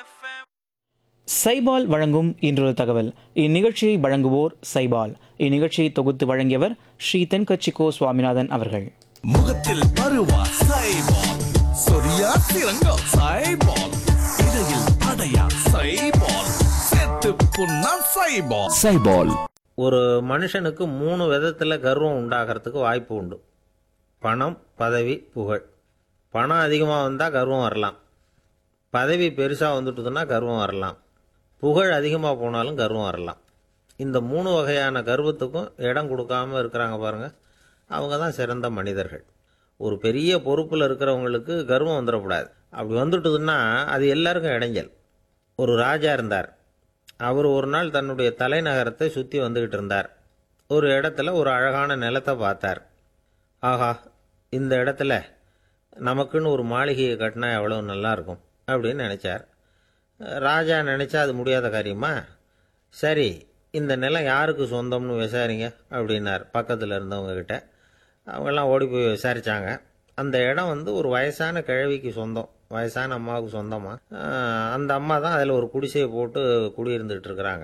சைபால் வழங்கும் இன்றொரு தகவல் இந்நிகழ்ச்சியை வழங்குவோர் சைபால் இந்நிகழ்ச்சியை தொகுத்து வழங்கியவர் ஸ்ரீ தென்கட்சிகோ சுவாமிநாதன் அவர்கள் முகத்தில் பருவா சைபால் சொரியா சிறங்கோ சைபால் இடையில் அடையா சைபால் செத்து புண்ணா சைபால் சைபால் ஒரு மனுஷனுக்கு மூணு விதத்தில் கர்வம் உண்டாகிறதுக்கு வாய்ப்பு உண்டு பணம் பதவி புகழ் பணம் அதிகமாக வந்தால் கர்வம் வரலாம் பதவி பெருசாக வந்துட்டுதுன்னா கர்வம் வரலாம் புகழ் அதிகமாக போனாலும் கர்வம் வரலாம் இந்த மூணு வகையான கர்வத்துக்கும் இடம் கொடுக்காம இருக்கிறாங்க பாருங்கள் அவங்க தான் சிறந்த மனிதர்கள் ஒரு பெரிய பொறுப்பில் இருக்கிறவங்களுக்கு கர்வம் வந்துடக்கூடாது அப்படி வந்துட்டுதுன்னா அது எல்லாருக்கும் இடைஞ்சல் ஒரு ராஜா இருந்தார் அவர் ஒரு நாள் தன்னுடைய தலைநகரத்தை சுற்றி வந்துக்கிட்டு இருந்தார் ஒரு இடத்துல ஒரு அழகான நிலத்தை பார்த்தார் ஆஹா இந்த இடத்துல நமக்குன்னு ஒரு மாளிகையை கட்டினா எவ்வளோ நல்லா இருக்கும் அப்படின்னு நினச்சார் ராஜா நினச்சா அது முடியாத காரியமா சரி இந்த நிலம் யாருக்கு சொந்தம்னு விசாரிங்க அப்படின்னார் பக்கத்தில் இருந்தவங்க கிட்ட அவங்கெல்லாம் ஓடி போய் விசாரித்தாங்க அந்த இடம் வந்து ஒரு வயசான கிழவிக்கு சொந்தம் வயசான அம்மாவுக்கு சொந்தமாக அந்த அம்மா தான் அதில் ஒரு குடிசையை போட்டு குடியிருந்துட்டு இருக்கிறாங்க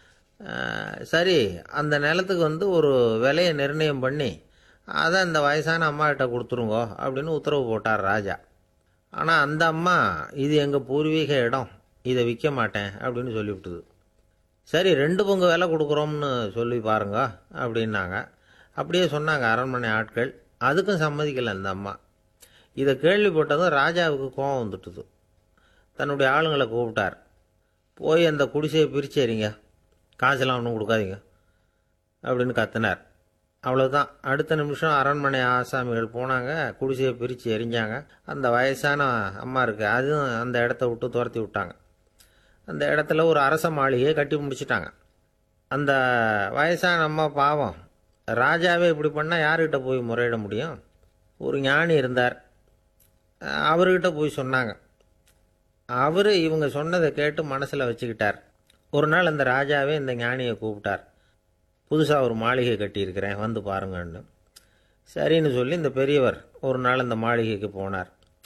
ஆஹ், சரி அந்த நிலத்துக்கு வந்து ஒரு விலையை நிர்ணயம் பண்ணி அதை அந்த வயசான அம்மா கிட்ட கொடுத்துருங்கோ அப்படின்னு உத்தரவு போட்டார் ராஜா ஆனால் அந்த அம்மா இது எங்கள் பூர்வீக இடம் இதை விற்க மாட்டேன் அப்படின்னு சொல்லிவிட்டுது சரி ரெண்டு பங்கு விலை கொடுக்குறோம்னு சொல்லி பாருங்க அப்படின்னாங்க அப்படியே சொன்னாங்க அரண்மனை ஆட்கள் அதுக்கும் சம்மதிக்கலை அந்த அம்மா இதை கேள்விப்பட்டதும் ராஜாவுக்கு கோபம் வந்துட்டுது தன்னுடைய ஆளுங்களை கூப்பிட்டார் போய் அந்த குடிசையை பிரிச்சு எறிங்க காசெல்லாம் ஒன்றும் கொடுக்காதீங்க அப்படின்னு கத்தினார் அவ்வளோதான் அடுத்த நிமிஷம் அரண்மனை ஆசாமிகள் போனாங்க குடிசையை பிரித்து எரிஞ்சாங்க அந்த வயசான அம்மா இருக்கு அதுவும் அந்த இடத்த விட்டு துரத்தி விட்டாங்க அந்த இடத்துல ஒரு அரச மாளிகையை கட்டி முடிச்சிட்டாங்க அந்த வயசான அம்மா பாவம் ராஜாவே இப்படி பண்ணால் யார்கிட்ட போய் முறையிட முடியும் ஒரு ஞானி இருந்தார் அஹ் அவர்கிட்ட போய் சொன்னாங்க அவர் இவங்க சொன்னதை கேட்டு மனசில் வச்சுக்கிட்டார் ஒரு நாள் அந்த ராஜாவே இந்த ஞானியை கூப்பிட்டார் புதுசாக ஒரு மாளிகை கட்டியிருக்கிறேன் வந்து பாருங்கன்னு சரின்னு சொல்லி இந்த பெரியவர் ஒரு நாள் இந்த மாளிகைக்கு போனார்